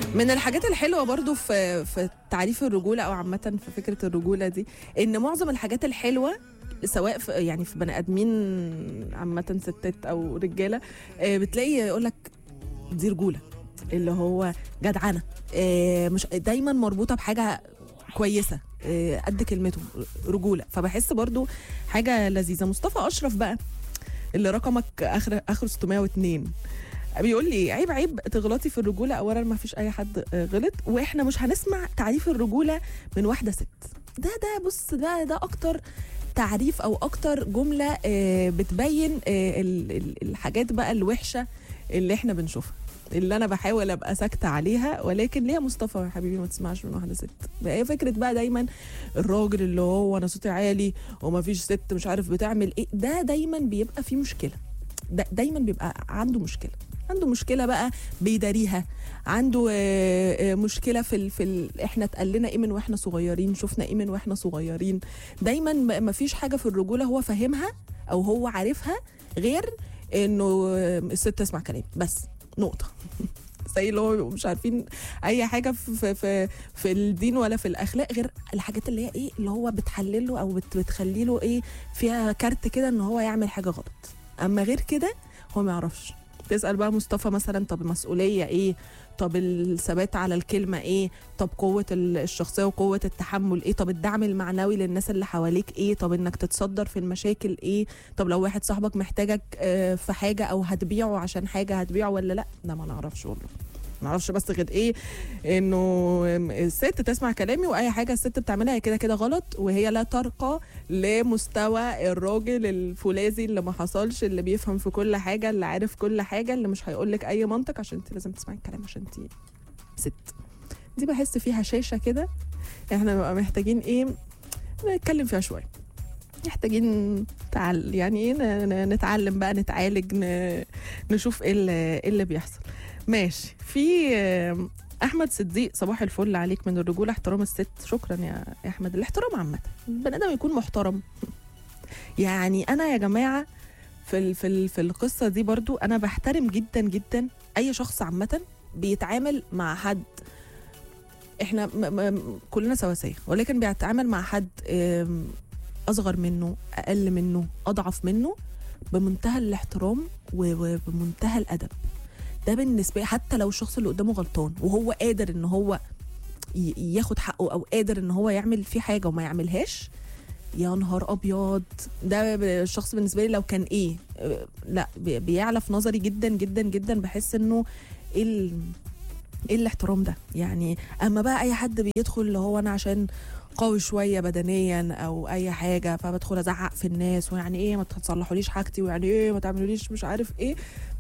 من الحاجات الحلوه برضو في في تعريف الرجوله او عامه في فكره الرجوله دي ان معظم الحاجات الحلوه سواء في يعني في بني ادمين عامه ستات او رجاله آه، بتلاقي يقول لك دي رجوله اللي هو جدعنه آه، مش دايما مربوطه بحاجه كويسه آه، قد كلمته رجوله فبحس برضو حاجه لذيذه مصطفى اشرف بقى اللي رقمك اخر اخر 602 بيقول لي عيب عيب تغلطي في الرجوله اولا ما فيش اي حد آه، غلط واحنا مش هنسمع تعريف الرجوله من واحده ست ده ده بص ده ده اكتر تعريف او اكتر جمله آه، بتبين آه، ال- ال- الحاجات بقى الوحشه اللي احنا بنشوفها اللي انا بحاول ابقى ساكته عليها ولكن ليه يا مصطفى يا حبيبي ما تسمعش من واحده ست بقى هي فكره بقى دايما الراجل اللي هو انا صوتي عالي وما فيش ست مش عارف بتعمل ايه ده دايما بيبقى فيه مشكله دا دايما بيبقى عنده مشكله عنده مشكله بقى بيداريها عنده آه، آه، مشكله في ال... في ال... احنا اتقال لنا ايه من واحنا صغيرين شفنا ايه من واحنا صغيرين دايما ما فيش حاجه في الرجوله هو فاهمها او هو عارفها غير انه آه، الست تسمع كلامي بس نقطه زي اللي هو بيبقوا مش عارفين اي حاجه في في في, في الدين ولا في الاخلاق غير الحاجات اللي هي ايه اللي هو بتحلله او بت بتخلي له ايه فيها كارت كده ان هو يعمل حاجه غلط اما غير كده هو ما يعرفش تسال بقى مصطفى مثلا طب المسؤوليه ايه طب الثبات على الكلمه ايه طب قوه ال- الشخصيه وقوه التحمل ايه طب الدعم المعنوي للناس اللي حواليك ايه طب انك تتصدر في المشاكل ايه طب لو واحد صاحبك محتاجك آه، في حاجه او هتبيعه عشان حاجه هتبيعه ولا لا ده ما نعرفش والله ما نعرفش بس غير ايه انه الست تسمع كلامي واي حاجه الست بتعملها هي كده كده غلط وهي لا ترقى لمستوى الراجل الفولاذي اللي ما حصلش اللي بيفهم في كل حاجه اللي عارف كل حاجه اللي مش هيقول لك اي منطق عشان انت لازم تسمعي الكلام عشان انت ست دي بحس فيها شاشه كده احنا بنبقى محتاجين ايه نتكلم فيها شويه محتاجين تعال يعني ايه ن- ن- نتعلم بقى نتعالج ن- نشوف ايه اللي, إيه اللي بيحصل ماشي في آم، احمد صديق صباح الفل عليك من الرجوله احترام الست شكرا يا يا احمد الاحترام عامه البني ادم يكون محترم يعني انا يا جماعه في ال في ال في القصه دي برضو انا بحترم جدا جدا اي شخص عامه بيتعامل مع حد احنا م م كلنا سواسيه ولكن بيتعامل مع حد آم، اصغر منه اقل منه اضعف منه بمنتهى الاحترام و- وبمنتهى الادب ده بالنسبه لي حتى لو الشخص اللي قدامه غلطان وهو قادر ان هو ي- ياخد حقه او قادر ان هو يعمل فيه حاجه وما يعملهاش يا نهار ابيض ده ب- الشخص بالنسبه لي لو كان ايه آه، لا بي- بيعلى في نظري جدا جدا جدا بحس انه ايه ال- ايه الاحترام ده يعني اما بقى اي حد بيدخل اللي هو انا عشان قوي شويه بدنيا او اي حاجه فبدخل ازعق في الناس ويعني ايه ما تصلحوليش حاجتي ويعني ايه ما تعملوليش مش عارف ايه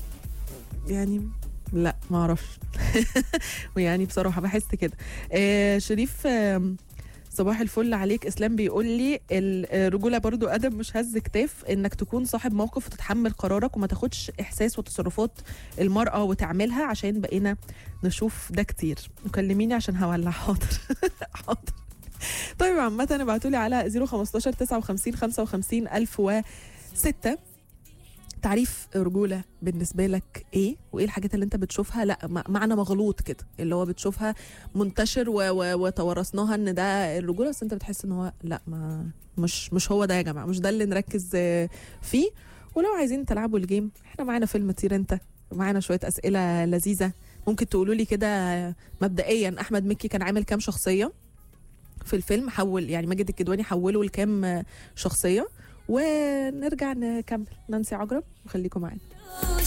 يعني لا ما اعرفش ويعني بصراحه بحس كده آه شريف آم، صباح الفل عليك اسلام بيقول لي الرجوله برضو ادب مش هز كتاف انك تكون صاحب موقف وتتحمل قرارك وما تاخدش احساس وتصرفات المراه وتعملها عشان بقينا نشوف ده كتير وكلميني عشان هولع حاضر حاضر طيب عامة ابعتوا لي على 015 59 55 1006 تعريف رجولة بالنسبة لك ايه وايه الحاجات اللي انت بتشوفها لا م- معنى مغلوط كده اللي هو بتشوفها منتشر و و وتورثناها ان ده الرجولة بس انت بتحس ان هو لا ما مش مش هو ده يا جماعة مش ده اللي نركز آه، فيه ولو عايزين تلعبوا الجيم احنا معانا فيلم طير انت معانا شوية اسئلة لذيذة ممكن تقولوا لي كده مبدئيا احمد مكي كان عامل كام شخصية في الفيلم حول يعني ماجد الكدواني حوله لكام آه، شخصية ونرجع نكمل نانسي عجرم وخليكم معانا